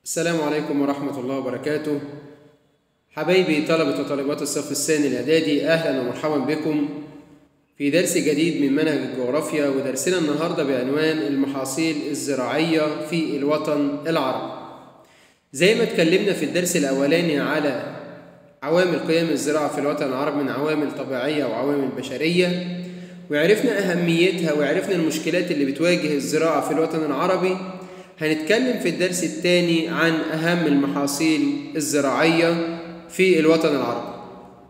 السلام عليكم ورحمة الله وبركاته حبايبي طلبة وطالبات الصف الثاني الإعدادي أهلا ومرحبا بكم في درس جديد من منهج الجغرافيا ودرسنا النهاردة بعنوان المحاصيل الزراعية في الوطن العربي زي ما اتكلمنا في الدرس الأولاني على عوامل قيام الزراعة في الوطن العربي من عوامل طبيعية وعوامل بشرية وعرفنا أهميتها وعرفنا المشكلات اللي بتواجه الزراعة في الوطن العربي هنتكلم في الدرس الثاني عن أهم المحاصيل الزراعية في الوطن العربي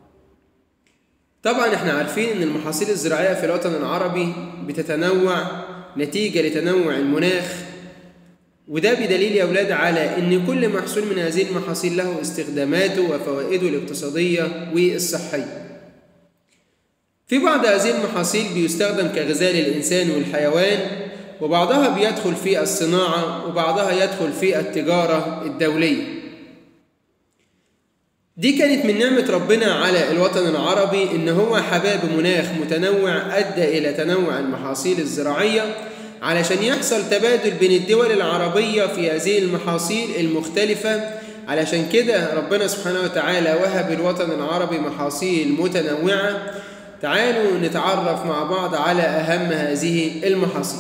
طبعا احنا عارفين ان المحاصيل الزراعية في الوطن العربي بتتنوع نتيجة لتنوع المناخ وده بدليل يا أولاد على ان كل محصول من هذه المحاصيل له استخداماته وفوائده الاقتصادية والصحية في بعض هذه المحاصيل بيستخدم كغذاء للإنسان والحيوان وبعضها بيدخل في الصناعة وبعضها يدخل في التجارة الدولية دي كانت من نعمة ربنا على الوطن العربي إن هو حباب مناخ متنوع أدى إلى تنوع المحاصيل الزراعية علشان يحصل تبادل بين الدول العربية في هذه المحاصيل المختلفة علشان كده ربنا سبحانه وتعالى وهب الوطن العربي محاصيل متنوعة تعالوا نتعرف مع بعض على أهم هذه المحاصيل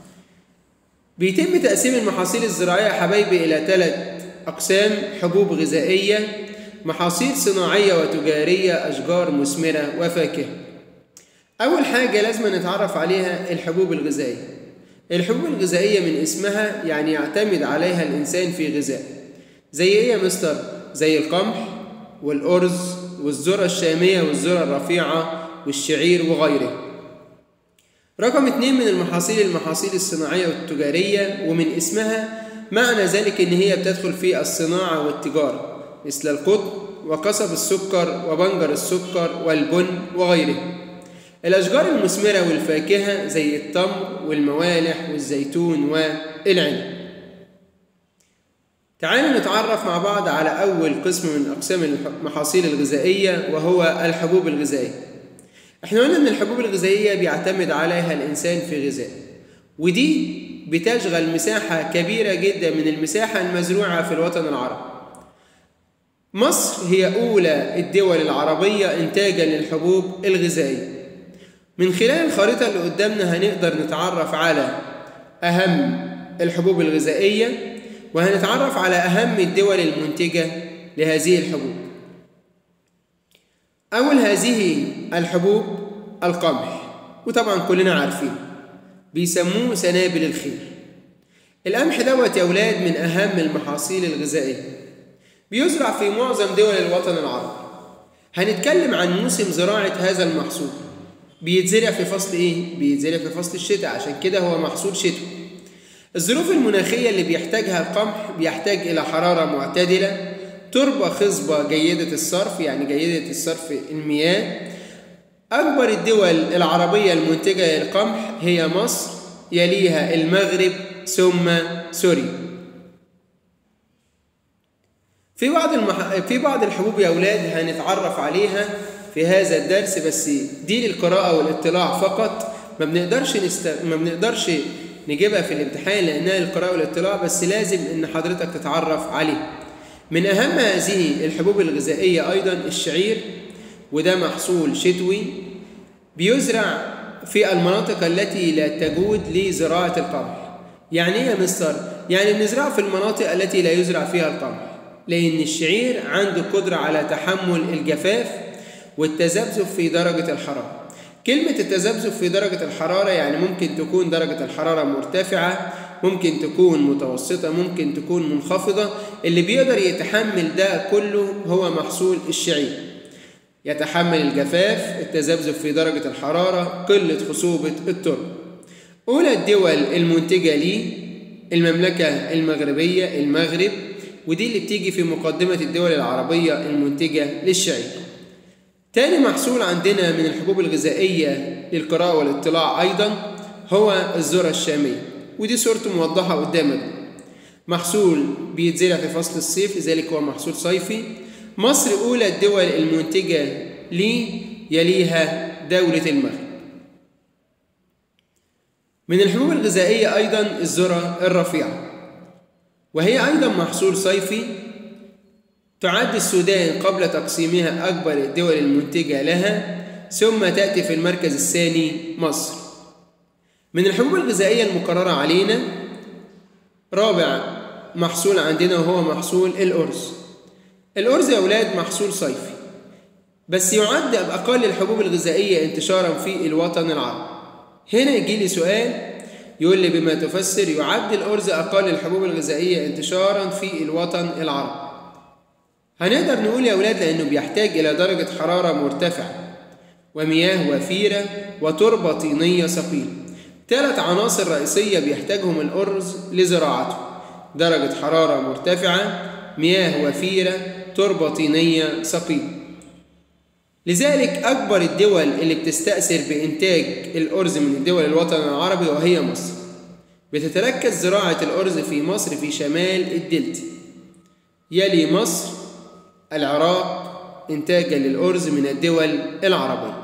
بيتم تقسيم المحاصيل الزراعية يا حبايبي إلى ثلاث أقسام حبوب غذائية محاصيل صناعية وتجارية أشجار مثمرة وفاكهة أول حاجة لازم نتعرف عليها الحبوب الغذائية الحبوب الغذائية من اسمها يعني يعتمد عليها الإنسان في غذاء زي إيه يا مستر؟ زي القمح والأرز والذرة الشامية والذرة الرفيعة والشعير وغيره رقم اتنين من المحاصيل المحاصيل الصناعية والتجارية ومن اسمها معنى ذلك إن هي بتدخل في الصناعة والتجارة مثل القطن وقصب السكر وبنجر السكر والبن وغيره الأشجار المثمرة والفاكهة زي التمر والموالح والزيتون والعنب تعالوا نتعرف مع بعض على أول قسم من أقسام المحاصيل الغذائية وهو الحبوب الغذائية احنا قلنا ان الحبوب الغذائية بيعتمد عليها الإنسان في غذاء ودي بتشغل مساحة كبيرة جدا من المساحة المزروعة في الوطن العربي مصر هي أولى الدول العربية إنتاجا للحبوب الغذائية من خلال الخريطة اللي قدامنا هنقدر نتعرف على أهم الحبوب الغذائية وهنتعرف على أهم الدول المنتجة لهذه الحبوب أول هذه الحبوب القمح وطبعا كلنا عارفين بيسموه سنابل الخير القمح دوت يا أولاد من أهم المحاصيل الغذائية بيزرع في معظم دول الوطن العربي هنتكلم عن موسم زراعة هذا المحصول بيتزرع في فصل ايه؟ بيتزرع في فصل الشتاء عشان كده هو محصول شتوي الظروف المناخية اللي بيحتاجها القمح بيحتاج إلى حرارة معتدلة تربة خصبة جيدة الصرف يعني جيدة الصرف المياه أكبر الدول العربية المنتجة للقمح هي مصر يليها المغرب ثم سوريا في بعض المح... في بعض الحبوب يا أولاد هنتعرف عليها في هذا الدرس بس دي للقراءة والاطلاع فقط ما بنقدرش نست... ما بنقدرش نجيبها في الامتحان لأنها للقراءة والاطلاع بس لازم إن حضرتك تتعرف عليها من أهم هذه الحبوب الغذائية أيضا الشعير وده محصول شتوي بيزرع في المناطق التي لا تجود لزراعة القمح يعني إيه يا مستر؟ يعني بنزرعه في المناطق التي لا يزرع فيها القمح لأن الشعير عنده قدرة على تحمل الجفاف والتذبذب في درجة الحرارة كلمة التذبذب في درجة الحرارة يعني ممكن تكون درجة الحرارة مرتفعة ممكن تكون متوسطة ممكن تكون منخفضة اللي بيقدر يتحمل ده كله هو محصول الشعير يتحمل الجفاف التذبذب في درجة الحرارة قلة خصوبة التربة أولى الدول المنتجة ليه المملكة المغربية المغرب ودي اللي بتيجي في مقدمة الدول العربية المنتجة للشعير تاني محصول عندنا من الحبوب الغذائية للقراءة والاطلاع أيضا هو الذرة الشامية ودي صورته موضحة قدامك محصول بيتزرع في فصل الصيف لذلك هو محصول صيفي مصر أولى الدول المنتجة ليه يليها دولة المغرب من الحبوب الغذائية أيضا الذرة الرفيعة وهي أيضا محصول صيفي تعد السودان قبل تقسيمها أكبر الدول المنتجة لها ثم تأتي في المركز الثاني مصر من الحبوب الغذائية المقررة علينا رابع محصول عندنا وهو محصول الأرز الأرز يا أولاد محصول صيفي بس يعد أقل الحبوب الغذائية انتشارا في الوطن العربي هنا يجي لي سؤال يقول لي بما تفسر يعد الأرز أقل الحبوب الغذائية انتشارا في الوطن العربي هنقدر نقول يا أولاد لأنه بيحتاج إلى درجة حرارة مرتفعة ومياه وفيرة وتربة طينية ثقيلة ثلاث عناصر رئيسية بيحتاجهم الأرز لزراعته درجة حرارة مرتفعة مياه وفيرة تربة طينية ثقيلة لذلك أكبر الدول اللي بتستأثر بإنتاج الأرز من الدول الوطن العربي وهي مصر بتتركز زراعة الأرز في مصر في شمال الدلتا يلي مصر العراق إنتاجا للأرز من الدول العربية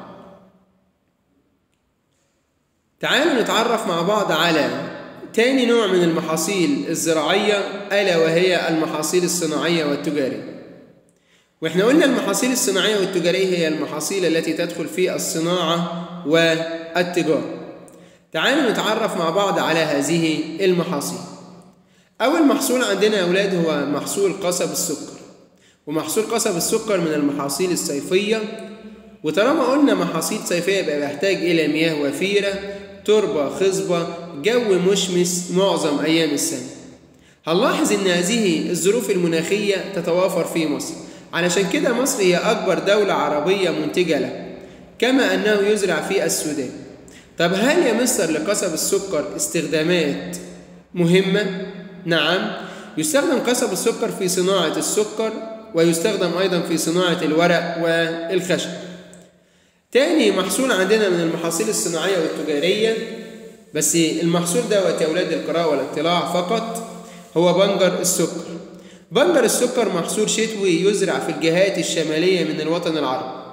تعالوا نتعرف مع بعض على تاني نوع من المحاصيل الزراعية ألا وهي المحاصيل الصناعية والتجارية واحنا قلنا المحاصيل الصناعية والتجارية هي المحاصيل التي تدخل في الصناعة والتجارة تعالوا نتعرف مع بعض على هذه المحاصيل أول محصول عندنا يا أولاد هو محصول قصب السكر ومحصول قصب السكر من المحاصيل الصيفية وطالما قلنا محاصيل صيفية يبقى بيحتاج إلى مياه وفيرة تربة خصبة جو مشمس معظم أيام السنة هنلاحظ إن هذه الظروف المناخية تتوافر في مصر علشان كده مصر هي أكبر دولة عربية منتجة له كما أنه يزرع في السودان طب هل يا مصر لقصب السكر استخدامات مهمة؟ نعم يستخدم قصب السكر في صناعة السكر ويستخدم أيضا في صناعة الورق والخشب تاني محصول عندنا من المحاصيل الصناعية والتجارية بس المحصول دوت يا أولاد القراءة والاطلاع فقط هو بنجر السكر بنجر السكر محصول شتوي يزرع في الجهات الشمالية من الوطن العربي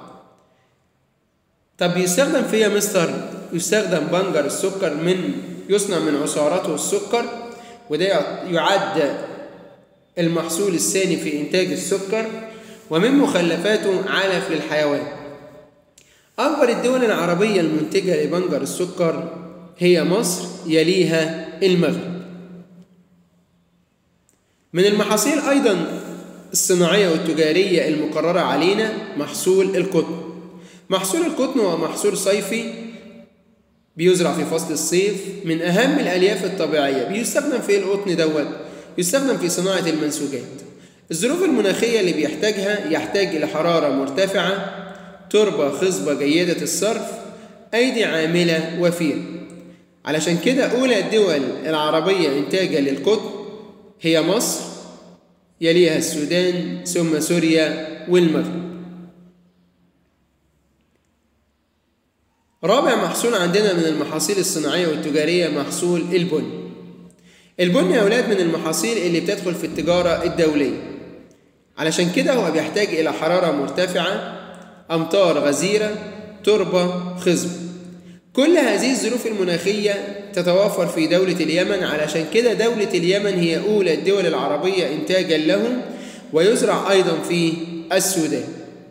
طب يستخدم فيها مستر يستخدم بنجر السكر من يصنع من عصارته السكر وده يعد المحصول الثاني في إنتاج السكر ومن مخلفاته علف للحيوان أكبر الدول العربية المنتجة لبنجر السكر هي مصر يليها المغرب من المحاصيل أيضا الصناعية والتجارية المقررة علينا محصول القطن محصول القطن هو محصول صيفي بيزرع في فصل الصيف من أهم الألياف الطبيعية بيستخدم في القطن دوت يستخدم في صناعة المنسوجات الظروف المناخية اللي بيحتاجها يحتاج إلى حرارة مرتفعة تربة خصبة جيدة الصرف أيدي عاملة وفيرة علشان كده أولى الدول العربية إنتاجا للقطن هي مصر يليها السودان ثم سوريا والمغرب رابع محصول عندنا من المحاصيل الصناعية والتجارية محصول البن البن يا أولاد من المحاصيل اللي بتدخل في التجارة الدولية علشان كده هو بيحتاج إلى حرارة مرتفعة أمطار غزيرة تربة خصبة كل هذه الظروف المناخية تتوافر في دولة اليمن علشان كده دولة اليمن هي أولى الدول العربية إنتاجا له ويزرع أيضا في السودان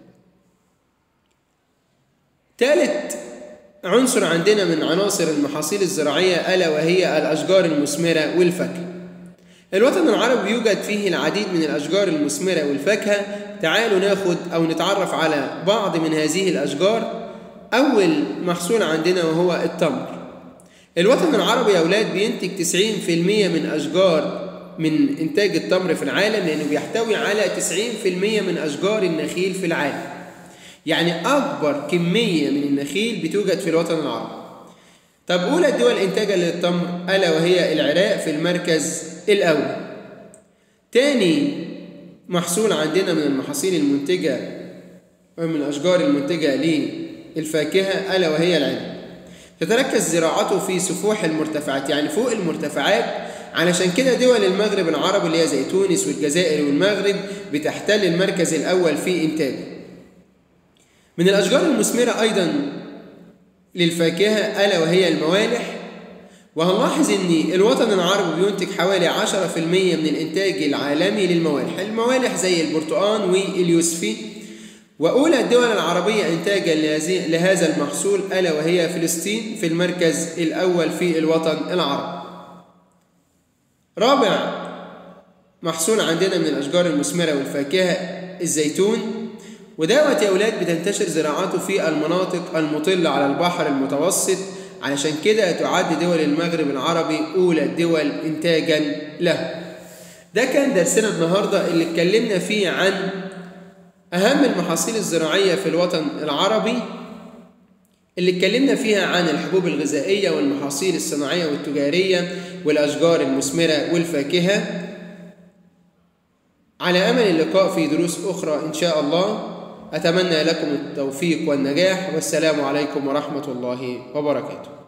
ثالث عنصر عندنا من عناصر المحاصيل الزراعية ألا وهي الأشجار المثمرة والفاكهة الوطن العربي يوجد فيه العديد من الأشجار المثمرة والفاكهة تعالوا ناخد أو نتعرف على بعض من هذه الأشجار أول محصول عندنا وهو التمر الوطن العربي يا أولاد بينتج 90% من أشجار من إنتاج التمر في العالم لأنه بيحتوي على 90% من أشجار النخيل في العالم يعني أكبر كمية من النخيل بتوجد في الوطن العربي طب أولى الدول إنتاجا للتمر ألا وهي العراق في المركز الأول تاني محصول عندنا من المحاصيل المنتجة ومن الأشجار المنتجة للفاكهة ألا وهي العنب تتركز زراعته في سفوح المرتفعات يعني فوق المرتفعات علشان كده دول المغرب العربي اللي هي زي تونس والجزائر والمغرب بتحتل المركز الأول في إنتاجه من الأشجار المثمرة أيضا للفاكهة ألا وهي الموالح وهنلاحظ ان الوطن العربي بينتج حوالي 10% من الانتاج العالمي للموالح الموالح زي البرتقال واليوسفي وأولى الدول العربية إنتاجا لهذا المحصول ألا وهي فلسطين في المركز الأول في الوطن العربي رابع محصول عندنا من الأشجار المثمرة والفاكهة الزيتون ودوت يا أولاد بتنتشر زراعته في المناطق المطلة على البحر المتوسط علشان كده تعد دول المغرب العربي أولى الدول إنتاجا له ده كان درسنا النهاردة اللي اتكلمنا فيه عن أهم المحاصيل الزراعية في الوطن العربي اللي اتكلمنا فيها عن الحبوب الغذائية والمحاصيل الصناعية والتجارية والأشجار المثمرة والفاكهة على أمل اللقاء في دروس أخرى إن شاء الله أتمنى لكم التوفيق والنجاح والسلام عليكم ورحمة الله وبركاته